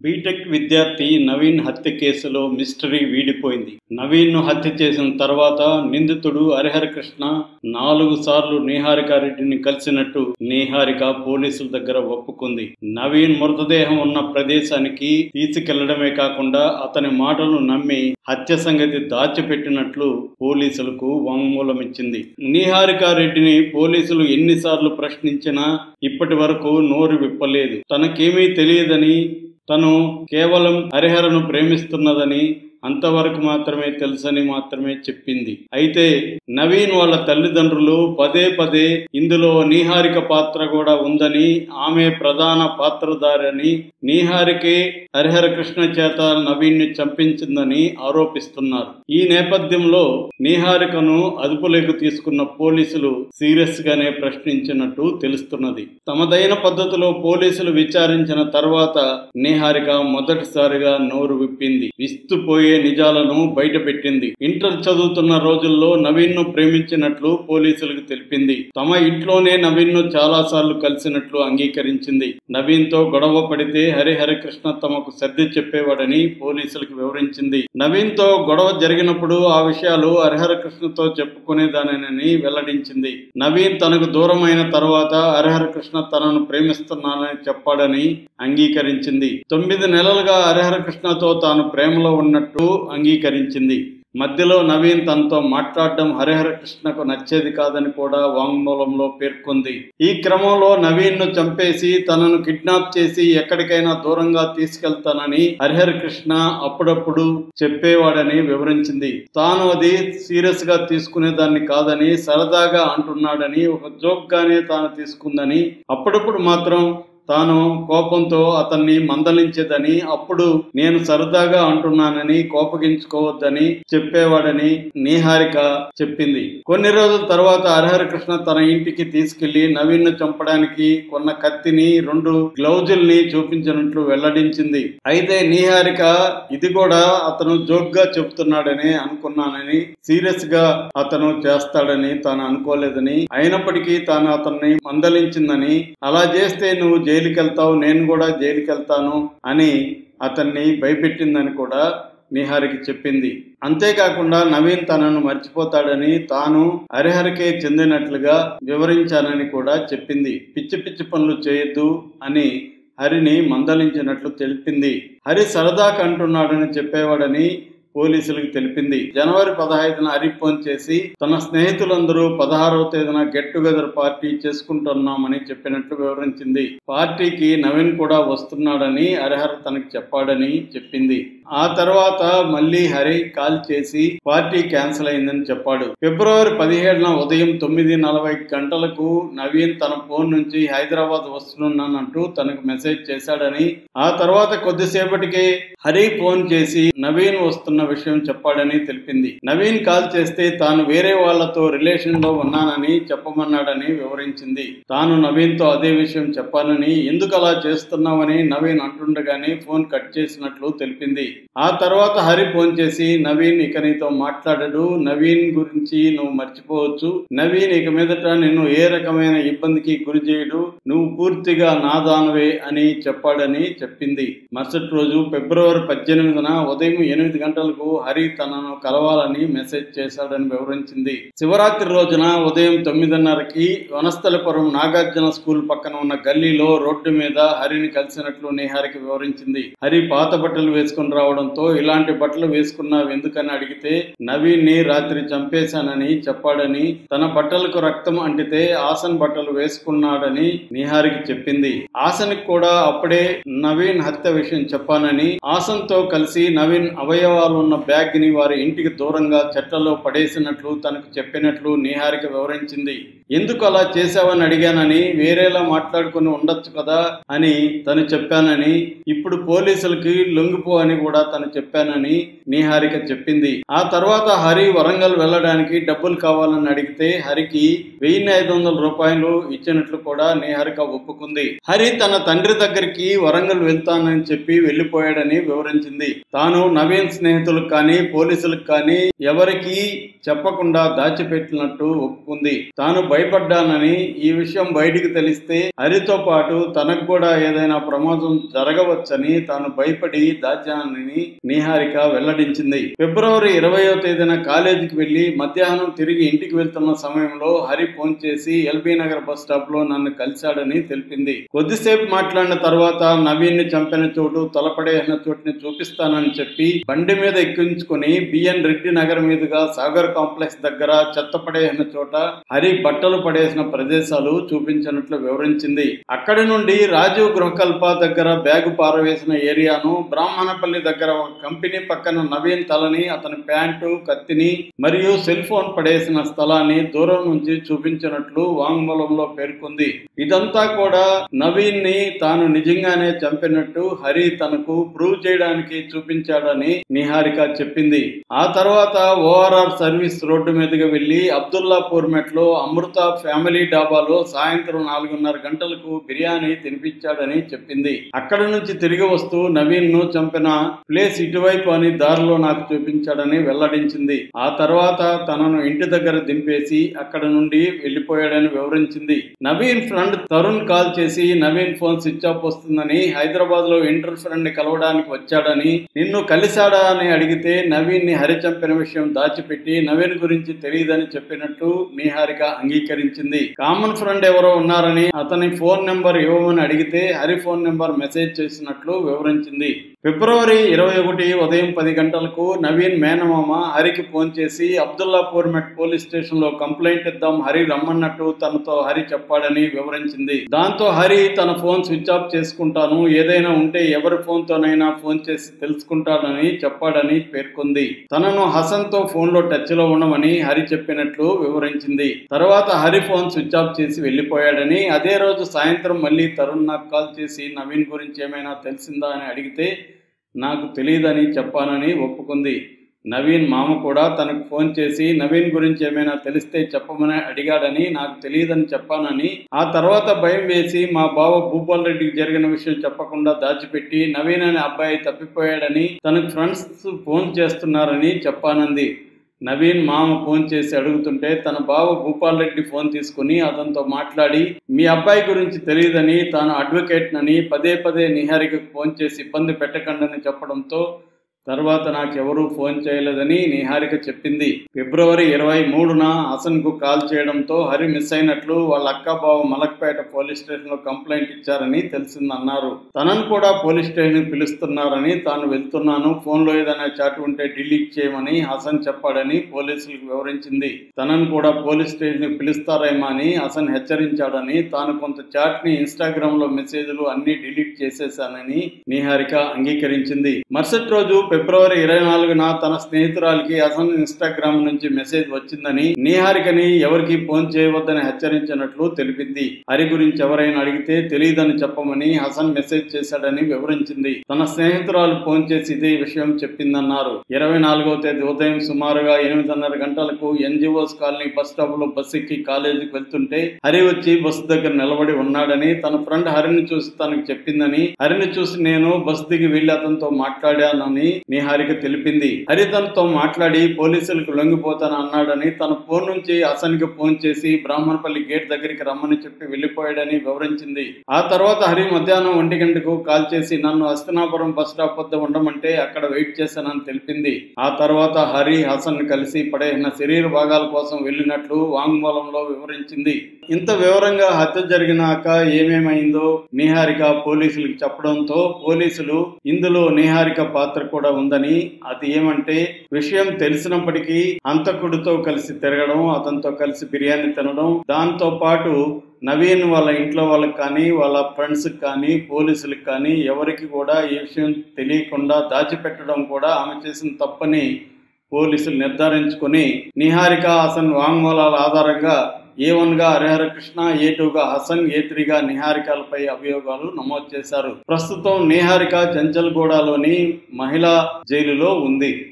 BTech విద్యార్థి నవీన్ హత్య కేసులో మిస్టరీ వీడిపోయింది నవీన్ ను హత్య చేసిన తర్వాత నిందితుడు హరిహర కృష్ణ నాలుగు సార్లు నీహారికారెడ్డిని కలిసినట్టు నీహారిక పోలీసుల దగ్గర ఒప్పుకుంది నవీన్ మృతదేహం ఉన్న ప్రదేశానికి తీసుకెళ్లడమే కాకుండా అతని మాటలు నమ్మి హత్య సంగతి దాచిపెట్టినట్లు పోలీసులకు వాంగ్మూలం ఇచ్చింది నీహారికారెడ్డిని పోలీసులు ఎన్నిసార్లు ప్రశ్నించినా ఇప్పటి వరకు నోరు విప్పలేదు తనకేమీ తెలియదని తను కేవలం హరిహరను ప్రేమిస్తున్నదని అంతవరకు మాత్రమే తెలుసని మాత్రమే చెప్పింది అయితే నవీన్ వాళ్ళ తల్లిదండ్రులు పదే పదే ఇందులో నీహారిక పాత్ర కూడా ఉందని ఆమె ప్రధాన పాత్రధారని నీహారికే హరిహర కృష్ణ చేత నవీన్ ని చంపించిందని ఆరోపిస్తున్నారు ఈ నేపథ్యంలో నీహారికను అదుపులోకి తీసుకున్న పోలీసులు సీరియస్ గానే ప్రశ్నించినట్టు తెలుస్తున్నది తమదైన పద్ధతిలో పోలీసులు విచారించిన తర్వాత నీహారిక మొదటిసారిగా నోరు విప్పింది విస్తుపోయే నిజాలను బయటపెట్టింది ఇంటర్ చదువుతున్న రోజుల్లో నవీన్ ను ప్రేమించినట్లు పోలీసులకు తెలిపింది తమ ఇంట్లోనే నవీన్ ను చాలా సార్లు కలిసినట్లు అంగీకరించింది నవీన్ తో గొడవ పడితే హరిహర కృష్ణ తమకు సర్ది చెప్పేవాడని పోలీసులకు వివరించింది నవీన్ తో గొడవ జరిగినప్పుడు ఆ విషయాలు హరిహర కృష్ణతో చెప్పుకునేదానని వెల్లడించింది నవీన్ తనకు దూరమైన తర్వాత హరిహర కృష్ణ తనను ప్రేమిస్తున్నానని చెప్పాడని అంగీకరించింది తొమ్మిది నెలలుగా హరిహర కృష్ణతో తాను ప్రేమలో ఉన్నట్టు అంగీకరించింది మధ్యలో నవీన్ తనతో మాట్లాడడం హరిహర కృష్ణకు నచ్చేది కాదని కూడా వాంగ్మూలంలో పేర్కొంది ఈ క్రమంలో నవీన్ ను చంపేసి తనను కిడ్నాప్ చేసి ఎక్కడికైనా దూరంగా తీసుకెళ్తానని హరిహర కృష్ణ అప్పుడప్పుడు చెప్పేవాడని వివరించింది తాను అది సీరియస్ గా తీసుకునేదాన్ని కాదని సరదాగా అంటున్నాడని ఒక జోక్ గానే తాను తీసుకుందని అప్పుడప్పుడు మాత్రం తాను కోపంతో అతన్ని మందలించేదని అప్పుడు నేను సరదాగా అంటున్నానని కోపగించుకోవద్దని చెప్పేవాడని నీహారిక చెప్పింది కొన్ని రోజుల తర్వాత హరిహర కృష్ణ తన ఇంటికి తీసుకెళ్లి నవీన్ ను చంపడానికి కొన్న కత్తిని రెండు గ్లౌజుల్ని చూపించినట్లు వెల్లడించింది అయితే నీహారిక ఇది కూడా అతను జోక్ గా చెప్తున్నాడని అనుకున్నానని సీరియస్ గా అతను చేస్తాడని తాను అనుకోలేదని అయినప్పటికీ తాను అతన్ని మందలించిందని అలా చేస్తే నువ్వు జైలుకి వెళ్తావు నేను కూడా జైలుకి వెళ్తాను అని అతన్ని భయపెట్టిందని కూడా నిహారికి చెప్పింది అంతేకాకుండా నవీన్ తనను మర్చిపోతాడని తాను హరిహరకే చెందినట్లుగా వివరించానని కూడా చెప్పింది పిచ్చి పిచ్చి పనులు చేయొద్దు అని హరిని మందలించినట్లు తెలిపింది హరి సరదాకు అంటున్నాడని చెప్పేవాడని పోలీసులకు తెలిపింది జనవరి పదహైదున హరి ఫోన్ చేసి తన స్నేహితులందరూ పదహారవ తేదీన గెట్ టుగెదర్ పార్టీ చేసుకుంటున్నామని చెప్పినట్లు వివరించింది పార్టీకి నవీన్ కూడా వస్తున్నాడని హరిహర తనకి చెప్పాడని చెప్పింది ఆ తర్వాత మళ్ళీ హరి కాల్ చేసి పార్టీ క్యాన్సిల్ అయిందని చెప్పాడు ఫిబ్రవరి పదిహేడున ఉదయం తొమ్మిది నలభై గంటలకు నవీన్ తన ఫోన్ నుంచి హైదరాబాద్ వస్తున్నానంటూ తనకు మెసేజ్ చేశాడని ఆ తర్వాత కొద్దిసేపటికే హరి ఫోన్ చేసి నవీన్ వస్తున్న విషయం చెప్పాడని తెలిపింది నవీన్ కాల్ చేస్తే తాను వేరే వాళ్లతో రిలేషన్ లో ఉన్నానని చెప్పమన్నాడని వివరించింది తాను నవీన్ తో అదే విషయం చెప్పానని ఎందుకు అలా చేస్తున్నావని నవీన్ అంటుండగానే ఫోన్ కట్ చేసినట్లు తెలిపింది ఆ తర్వాత హరి ఫోన్ చేసి నవీన్ ఇక నీతో మాట్లాడడు నవీన్ గురించి నువ్వు మర్చిపోవచ్చు నవీన్ ఇక మీదట నిన్ను ఏ రకమైన ఇబ్బందికి గురి చేయడు నువ్వు పూర్తిగా నాదానవే అని చెప్పాడని చెప్పింది మరుసటి రోజు ఫిబ్రవరి పద్దెనిమిదిన ఉదయం ఎనిమిది గంటలకు హరి తనను కలవాలని మెసేజ్ చేశాడని వివరించింది శివరాత్రి రోజున ఉదయం తొమ్మిదిన్నరకి వనస్థలపురం నాగార్జున స్కూల్ పక్కన ఉన్న గల్లీలో రోడ్డు మీద హరిని కలిసినట్లు నిహారికి వివరించింది హరి పాత బట్టలు వేసుకుని రావడంతో ఇలాంటి బట్టలు వేసుకున్నావు ఎందుకని అడిగితే నవీన్ ని రాత్రి చంపేశానని చెప్పాడని తన బట్టలకు రక్తం అంటితే ఆసన్ బట్టలు వేసుకున్నాడని నిహారికి చెప్పింది ఆసన్కి కూడా అప్పుడే నవీన్ హత్య విషయం చెప్పానని ఆసన్ తో కలిసి నవీన్ అవయవాలు ఉన్న బ్యాగ్ ని వారి ఇంటికి దూరంగా చెట్లలో పడేసినట్లు తనకు చెప్పినట్లు నీహారిక వివరించింది ఎందుకు అలా చేశావని అడిగానని వేరేలా మాట్లాడుకుని ఉండొచ్చు కదా అని తను చెప్పానని ఇప్పుడు పోలీసులకి లొంగిపో అని కూడా తను చెప్పానని నీహారిక చెప్పింది ఆ తర్వాత హరి వరంగల్ వెళ్ళడానికి డబ్బులు కావాలని అడిగితే హరికి వెయ్యి ఐదు వందల రూపాయలు ఇచ్చినట్లు కూడా నీహారిక ఒప్పుకుంది హరి తన తండ్రి దగ్గరికి వరంగల్ వెళ్తానని చెప్పి వెళ్లిపోయాడని వివరించింది తాను నవీన్ స్నేహితులకు కానీ పోలీసులకు కానీ ఎవరికి చెప్పకుండా దాచిపెట్టినట్టు ఒప్పుకుంది తాను బయట భయపడ్డానని ఈ విషయం బయటికి తెలిస్తే హరితో పాటు తనకు కూడా ఏదైనా ప్రమాదం జరగవచ్చని తాను భయపడి దాచానని నిహారిక వెల్లడించింది ఫిబ్రవరి ఇరవయో తేదీన కాలేజీకి వెళ్లి మధ్యాహ్నం తిరిగి ఇంటికి వెళ్తున్న సమయంలో హరి ఫోన్ చేసి ఎల్బీ నగర్ బస్ స్టాప్ లో నన్ను కలిశాడని తెలిపింది కొద్దిసేపు మాట్లాడిన తర్వాత నవీన్ ని చంపిన చోటు తలపడేసిన చోటుని చూపిస్తానని చెప్పి బండి మీద ఎక్కించుకుని బిఎన్ రెడ్డి నగర్ మీదుగా సాగర్ కాంప్లెక్స్ దగ్గర చెత్త పడేసిన చోట హరి బట్టలు పడేసిన ప్రదేశాలు చూపించినట్లు వివరించింది అక్కడి నుండి రాజీవ్ గృహకల్ప దగ్గర బ్యాగు పారవేసిన ఏరియాను బ్రాహ్మణపల్లి దగ్గర ఒక కంపెనీ పక్కన నవీన్ తలని అతని ప్యాంటు కత్తిని మరియు సెల్ ఫోన్ పడేసిన స్థలాన్ని దూరం నుంచి చూపించినట్లు వాంగ్మూలంలో పేర్కొంది ఇదంతా కూడా నవీన్ ని తాను నిజంగానే చంపినట్టు హరి తనకు ప్రూవ్ చేయడానికి చూపించాడని నిహారిక చెప్పింది ఆ తర్వాత ఓఆర్ఆర్ సర్వీస్ రోడ్డు మీదుగా వెళ్లి అబ్దుల్లాపూర్ మెట్లో అమృత ఫ్యామిలీ డాబాలో సాయంత్రం నాలుగున్నర గంటలకు బిర్యానీ తినిపించాడని చెప్పింది అక్కడ నుంచి తిరిగి వస్తూ నవీన్ ను చంపిన ప్లేస్ ఇటువైపు అని దారిలో నాకు చూపించాడని వెల్లడించింది ఆ తర్వాత తనను ఇంటి దగ్గర దింపేసి అక్కడ నుండి వెళ్లిపోయాడని వివరించింది నవీన్ ఫ్రెండ్ తరుణ్ కాల్ చేసి నవీన్ ఫోన్ స్విచ్ ఆఫ్ వస్తుందని హైదరాబాద్ లో ఇంటర్ ఫ్రెండ్ ని కలవడానికి వచ్చాడని నిన్ను కలిశాడా అని అడిగితే నవీన్ ని హరి చంపిన విషయం దాచిపెట్టి నవీన్ గురించి తెలియదని చెప్పినట్టు నిహారిక అంగీకరించింది కామన్ ఫ్రెండ్ ఎవరో ఉన్నారని అతని ఫోన్ నెంబర్ ఇవ్వమని అడిగితే హరి ఫోన్ నెంబర్ మెసేజ్ చేసినట్లు వివరించింది ఫిబ్రవరి ఇరవై ఒకటి ఉదయం పది గంటలకు నవీన్ మేనమామ హరికి ఫోన్ చేసి అబ్దుల్లాపూర్ మెట్ పోలీస్ స్టేషన్ లో కంప్లైంట్ ఇద్దాం హరి రమ్మన్నట్టు తనతో హరి చెప్పాడని వివరించింది దాంతో హరి తన ఫోన్ స్విచ్ ఆఫ్ చేసుకుంటాను ఏదైనా ఉంటే ఎవరి ఫోన్ తోనైనా ఫోన్ చేసి తెలుసుకుంటానని చెప్పాడని పేర్కొంది తనను హసన్ తో ఫోన్ లో టచ్ లో ఉండమని హరి చెప్పినట్లు వివరించింది తర్వాత హరి ఫోన్ స్విచ్ ఆఫ్ చేసి వెళ్లిపోయాడని అదే రోజు సాయంత్రం మళ్ళీ తరుణ్ నాకు కాల్ చేసి నవీన్ గురించి ఏమైనా తెలిసిందా అని అడిగితే నాకు తెలియదని చెప్పానని ఒప్పుకుంది నవీన్ మామ కూడా తనకు ఫోన్ చేసి నవీన్ గురించి ఏమైనా తెలిస్తే చెప్పమని అడిగాడని నాకు తెలియదని చెప్పానని ఆ తర్వాత భయం వేసి మా బావ భూపాల్ రెడ్డికి జరిగిన విషయం చెప్పకుండా దాచిపెట్టి నవీన్ అనే అబ్బాయి తప్పిపోయాడని తనకు ఫ్రెండ్స్ ఫోన్ చేస్తున్నారని చెప్పానంది నవీన్ మామ ఫోన్ చేసి అడుగుతుంటే తన బావ భూపాల్ రెడ్డి ఫోన్ తీసుకుని అతనితో మాట్లాడి మీ అబ్బాయి గురించి తెలియదని తాను అడ్వకేట్ నని పదే పదే నిహారికకు ఫోన్ చేసి ఇబ్బంది పెట్టకండని చెప్పడంతో తర్వాత నాకెవరూ ఫోన్ చేయలేదని నిహారిక చెప్పింది ఫిబ్రవరి ఇరవై మూడున హసన్కు కాల్ చేయడంతో హరి మిస్ అయినట్లు వాళ్ళ అక్క బావ మలక్పేట పోలీస్ స్టేషన్లో కంప్లైంట్ ఇచ్చారని తెలిసిందన్నారు తనను కూడా పోలీస్ స్టేషన్ పిలుస్తున్నారని తాను వెళ్తున్నాను ఫోన్లో ఏదైనా చాట్ ఉంటే డిలీట్ చేయమని హసన్ చెప్పాడని పోలీసులకు వివరించింది తనను కూడా పోలీస్ స్టేషన్ పిలుస్తారేమో అని హసన్ హెచ్చరించాడని తాను కొంత చాట్ ని ఇన్స్టాగ్రామ్ లో మెసేజ్లు అన్ని డిలీట్ చేసేశానని నిహారిక అంగీకరించింది మరుసటి రోజు ఫిబ్రవరి ఇరవై నాలుగున తన స్నేహితురాలికి హసన్ ఇన్స్టాగ్రామ్ నుంచి మెసేజ్ వచ్చిందని నిహారికని ఎవరికి ఫోన్ చేయవద్దని హెచ్చరించినట్లు తెలిపింది హరి గురించి ఎవరైనా అడిగితే తెలియదని చెప్పమని హసన్ మెసేజ్ చేశాడని వివరించింది తన స్నేహితురాలు ఫోన్ చేసి ఇదే విషయం చెప్పిందన్నారు ఇరవై నాలుగవ తేదీ ఉదయం సుమారుగా ఎనిమిదిన్నర గంటలకు ఎన్జిఓస్ కాలనీ బస్ స్టాప్ లో బస్ ఎక్కి కాలేజీకి వెళ్తుంటే హరి వచ్చి బస్సు దగ్గర నిలబడి ఉన్నాడని తన ఫ్రెండ్ హరిని చూసి తనకు చెప్పిందని హరిని చూసి నేను బస్ దిగి వెళ్లి అతనితో మాట్లాడానని నిహారిక తెలిపింది హరి తనతో మాట్లాడి పోలీసులకు లొంగిపోతాను అన్నాడని తన ఫోన్ నుంచి హసన్కి ఫోన్ చేసి బ్రాహ్మణపల్లి గేట్ దగ్గరికి రమ్మని చెప్పి వెళ్లిపోయాడని వివరించింది ఆ తర్వాత హరి మధ్యాహ్నం ఒంటి గంటకు కాల్ చేసి నన్ను హస్తనాపురం బస్ స్టాప్ వద్ద ఉండమంటే అక్కడ వెయిట్ చేశానని తెలిపింది ఆ తర్వాత హరి హసన్ కలిసి పడేసిన శరీర భాగాల కోసం వెళ్ళినట్లు వాంగ్మూలంలో వివరించింది ఇంత వివరంగా హత్య జరిగినాక ఏమేమైందో నిహారిక పోలీసులకు చెప్పడంతో పోలీసులు ఇందులో నిహారిక పాత్ర కూడా ఉందని అది ఏమంటే విషయం తెలిసినప్పటికీ హంతకుడితో కలిసి తిరగడం అతనితో కలిసి బిర్యానీ తినడం దాంతో పాటు నవీన్ వాళ్ళ ఇంట్లో వాళ్ళకి కానీ వాళ్ళ ఫ్రెండ్స్కి కానీ పోలీసులకు కానీ ఎవరికి కూడా ఈ విషయం తెలియకుండా దాచిపెట్టడం కూడా ఆమె చేసిన తప్పని పోలీసులు నిర్ధారించుకొని నిహారిక హసన్ వాంగ్మూలాల ఆధారంగా ఏ వన్గా హరిహర కృష్ణ ఏ టూగా హసన్ ఏ త్రీగా నిహారికలపై అభియోగాలు నమోదు చేశారు ప్రస్తుతం నిహారిక చెంచల్గూడలోని మహిళా జైలులో ఉంది